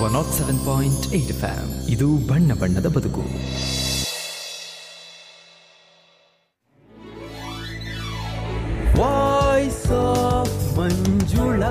one nought seven point eight FM ಇದು ಬಣ್ಣ ಬಣ್ಣದ ಬದುಕು ವಾಯ್ಸ್ ಆಫ್ ಮಂಜುಳಾ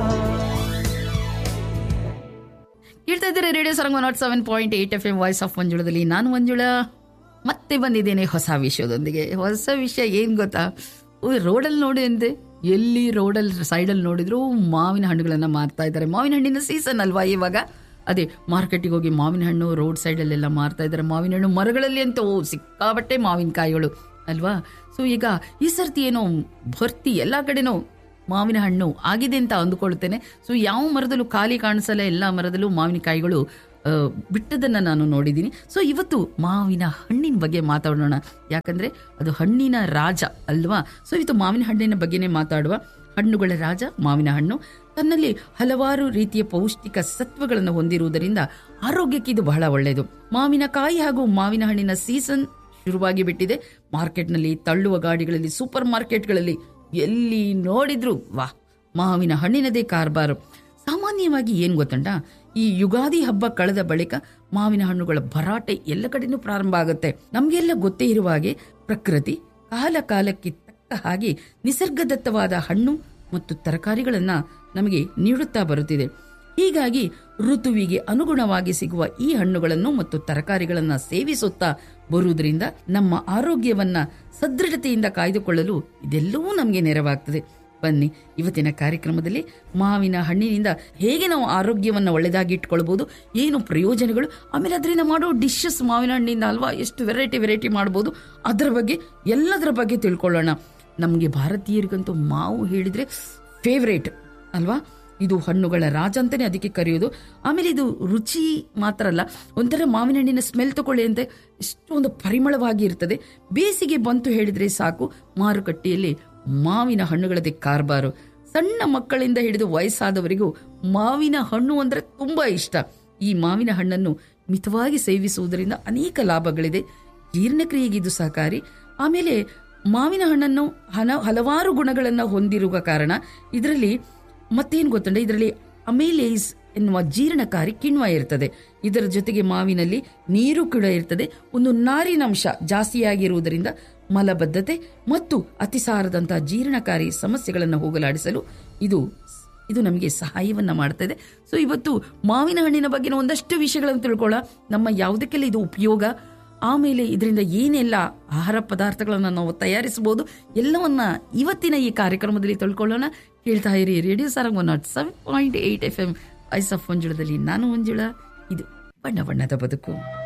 ಹೇಳ್ತಾ ಇದ್ದಾರೆ radio Sarang nought seven point eight F M voice of ಮಂಜುಳದಲ್ಲಿ ನಾನು ಮಂಜುಳಾ ಮತ್ತೆ ಬಂದಿದ್ದೇನೆ ಹೊಸ ವಿಷಯದೊಂದಿಗೆ ಹೊಸ ವಿಷಯ ಏನು ಗೊತ್ತಾ ರೋಡಲ್ಲಿ ನೋಡಿ ಅಂತೆ ಎಲ್ಲಿ ರೋಡಲ್ಲಿ ಸೈಡಲ್ಲಿ ನೋಡಿದ್ರು ಮಾವಿನ ಹಣ್ಣುಗಳನ್ನು ಮಾರ್ತಾ ಇದ್ದಾರೆ ಮಾವಿನ ಹಣ್ಣಿನ ಸೀಸನ್ ಅಲ್ವಾ ಇವಾಗ ಅದೇ ಮಾರ್ಕೆಟಿಗೆ ಹೋಗಿ ಮಾವಿನ ಹಣ್ಣು ರೋಡ್ ಸೈಡಲ್ಲೆಲ್ಲ ಮಾರ್ತಾ ಇದ್ದಾರೆ ಮಾವಿನ ಹಣ್ಣು ಮರಗಳಲ್ಲಿ ಅಂತ ಓ ಸಿಕ್ಕಾಬಟ್ಟೆ ಮಾವಿನಕಾಯಿಗಳು ಅಲ್ವಾ ಸೊ ಈಗ ಈ ಸರ್ತಿ ಏನೋ ಭರ್ತಿ ಎಲ್ಲ ಕಡೆನೋ ಮಾವಿನ ಹಣ್ಣು ಆಗಿದೆ ಅಂತ ಅಂದುಕೊಳ್ತೇನೆ ಸೊ ಯಾವ ಮರದಲ್ಲೂ ಖಾಲಿ ಕಾಣಿಸಲ್ಲ ಎಲ್ಲ ಮರದಲ್ಲೂ ಮಾವಿನಕಾಯಿಗಳು ಆ, ಬಿಟ್ಟದನ್ನ ನಾನು ನೋಡಿದ್ದೀನಿ ಸೊ ಇವತ್ತು ಮಾವಿನ ಹಣ್ಣಿನ ಬಗ್ಗೆ ಮಾತಾಡೋಣ ಯಾಕಂದ್ರೆ ಅದು ಹಣ್ಣಿನ ರಾಜ ಅಲ್ವಾ ಸೊ ಇವತ್ತು ಮಾವಿನ ಹಣ್ಣಿನ ಬಗ್ಗೆನೇ ಮಾತಾಡುವ ಹಣ್ಣುಗಳ ರಾಜ ಮಾವಿನ ಹಣ್ಣು ತನ್ನಲ್ಲಿ ಹಲವಾರು ರೀತಿಯ ಪೌಷ್ಟಿಕ ಸತ್ವಗಳನ್ನು ಹೊಂದಿರುವುದರಿಂದ ಆರೋಗ್ಯಕ್ಕೆ ಇದು ಬಹಳ ಒಳ್ಳೆಯದು ಮಾವಿನಕಾಯಿ ಹಾಗೂ ಮಾವಿನ ಹಣ್ಣಿನ ಸೀಸನ್ ಶುರುವಾಗಿ ಬಿಟ್ಟಿದೆ ಮಾರ್ಕೆಟ್ನಲ್ಲಿ ತಳ್ಳುವ ಗಾಡಿಗಳಲ್ಲಿ ಸೂಪರ್ ಮಾರ್ಕೆಟ್ಗಳಲ್ಲಿ ಎಲ್ಲಿ ನೋಡಿದ್ರು ವಾ ಮಾವಿನ ಹಣ್ಣಿನದೇ ಕಾರ್ಬಾರು ಸಾಮಾನ್ಯವಾಗಿ ಏನ್ ಗೊತ್ತಂಡ ಈ ಯುಗಾದಿ ಹಬ್ಬ ಕಳೆದ ಬಳಿಕ ಮಾವಿನ ಹಣ್ಣುಗಳ ಭರಾಟೆ ಎಲ್ಲ ಕಡೆನೂ ಪ್ರಾರಂಭ ಆಗುತ್ತೆ ನಮ್ಗೆಲ್ಲ ಗೊತ್ತೇ ಇರುವ ಹಾಗೆ ಪ್ರಕೃತಿ ಕಾಲ ಕಾಲಕ್ಕೆ ತಕ್ಕ ಹಾಗೆ ನಿಸರ್ಗದತ್ತವಾದ ಹಣ್ಣು ಮತ್ತು ತರಕಾರಿಗಳನ್ನ ನಮಗೆ ನೀಡುತ್ತಾ ಬರುತ್ತಿದೆ ಹೀಗಾಗಿ ಋತುವಿಗೆ ಅನುಗುಣವಾಗಿ ಸಿಗುವ ಈ ಹಣ್ಣುಗಳನ್ನು ಮತ್ತು ತರಕಾರಿಗಳನ್ನ ಸೇವಿಸುತ್ತಾ ಬರುವುದರಿಂದ ನಮ್ಮ ಆರೋಗ್ಯವನ್ನ ಸದೃಢತೆಯಿಂದ ಕಾಯ್ದುಕೊಳ್ಳಲು ಇದೆಲ್ಲವೂ ನಮಗೆ ನೆರವಾಗ್ತದೆ ಬನ್ನಿ ಇವತ್ತಿನ ಕಾರ್ಯಕ್ರಮದಲ್ಲಿ ಮಾವಿನ ಹಣ್ಣಿನಿಂದ ಹೇಗೆ ನಾವು ಆರೋಗ್ಯವನ್ನು ಒಳ್ಳೆದಾಗಿ ಇಟ್ಕೊಳ್ಬಹುದು ಏನು ಪ್ರಯೋಜನಗಳು ಆಮೇಲೆ ಅದರಿಂದ ಮಾಡೋ ಡಿಶಸ್ ಮಾವಿನ ಹಣ್ಣಿಂದ ಅಲ್ವಾ ಎಷ್ಟು ವೆರೈಟಿ ವೆರೈಟಿ ಮಾಡ್ಬೋದು ಅದರ ಬಗ್ಗೆ ಎಲ್ಲದರ ಬಗ್ಗೆ ತಿಳ್ಕೊಳ್ಳೋಣ ನಮಗೆ ಭಾರತೀಯರಿಗಂತೂ ಮಾವು ಹೇಳಿದ್ರೆ ಫೇವ್ರೇಟ್ ಅಲ್ವಾ ಇದು ಹಣ್ಣುಗಳ ರಾಜ ಅಂತಾನೆ ಅದಕ್ಕೆ ಕರೆಯೋದು ಆಮೇಲೆ ಇದು ರುಚಿ ಮಾತ್ರ ಅಲ್ಲ ಒಂಥರ ಮಾವಿನ ಹಣ್ಣಿನ ಸ್ಮೆಲ್ ತಗೊಳ್ಳಿ ಅಂತ ಎಷ್ಟೊಂದು ಪರಿಮಳವಾಗಿ ಇರ್ತದೆ ಬೇಸಿಗೆ ಬಂತು ಹೇಳಿದ್ರೆ ಸಾಕು ಮಾರುಕಟ್ಟೆಯಲ್ಲಿ ಮಾವಿನ ಹಣ್ಣುಗಳದೇ ಕಾರ್ಬಾರು ಸಣ್ಣ ಮಕ್ಕಳಿಂದ ಹಿಡಿದು ವಯಸ್ಸಾದವರಿಗೂ ಮಾವಿನ ಹಣ್ಣು ಅಂದ್ರೆ ತುಂಬಾ ಇಷ್ಟ ಈ ಮಾವಿನ ಹಣ್ಣನ್ನು ಮಿತವಾಗಿ ಸೇವಿಸುವುದರಿಂದ ಅನೇಕ ಲಾಭಗಳಿದೆ ಜೀರ್ಣಕ್ರಿಯೆಗೆ ಇದು ಸಹಕಾರಿ ಆಮೇಲೆ ಮಾವಿನ ಹಣ್ಣನ್ನು ಹಲ ಹಲವಾರು ಗುಣಗಳನ್ನು ಹೊಂದಿರುವ ಕಾರಣ ಇದರಲ್ಲಿ ಮತ್ತೇನು ಗೊತ್ತಂದ್ರೆ ಇದರಲ್ಲಿ ಅಮೇಲೇಸ್ ಎನ್ನುವ ಜೀರ್ಣಕಾರಿ ಕಿಣ್ವ ಇರ್ತದೆ ಇದರ ಜೊತೆಗೆ ಮಾವಿನಲ್ಲಿ ನೀರು ಕೂಡ ಇರ್ತದೆ ಒಂದು ನಾರಿನಂಶ ಜಾಸ್ತಿಯಾಗಿರುವುದರಿಂದ ಮಲಬದ್ಧತೆ ಮತ್ತು ಅತಿಸಾರದಂತಹ ಜೀರ್ಣಕಾರಿ ಸಮಸ್ಯೆಗಳನ್ನು ಹೋಗಲಾಡಿಸಲು ಇದು ಇದು ನಮಗೆ ಸಹಾಯವನ್ನ ಮಾಡ್ತದೆ ಸೊ ಇವತ್ತು ಮಾವಿನ ಹಣ್ಣಿನ ಬಗ್ಗೆ ಒಂದಷ್ಟು ವಿಷಯಗಳನ್ನು ತಿಳ್ಕೊಳ್ಳ ನಮ್ಮ ಯಾವುದಕ್ಕೆಲ್ಲ ಇದು ಉಪಯೋಗ ಆಮೇಲೆ ಇದರಿಂದ ಏನೆಲ್ಲ ಆಹಾರ ಪದಾರ್ಥಗಳನ್ನು ನಾವು ತಯಾರಿಸಬಹುದು ಎಲ್ಲವನ್ನ ಇವತ್ತಿನ ಈ ಕಾರ್ಯಕ್ರಮದಲ್ಲಿ ತಿಳ್ಕೊಳ್ಳೋಣ ಕೇಳ್ತಾ ಇರಿ radio Sarang one nought seven point eight F M voice of ಮಂಜುಳದಲ್ಲಿ ನಾನು ಮಂಜುಳ ಇದು ಬಣ್ಣ ಬಣ್ಣದ ಬದುಕು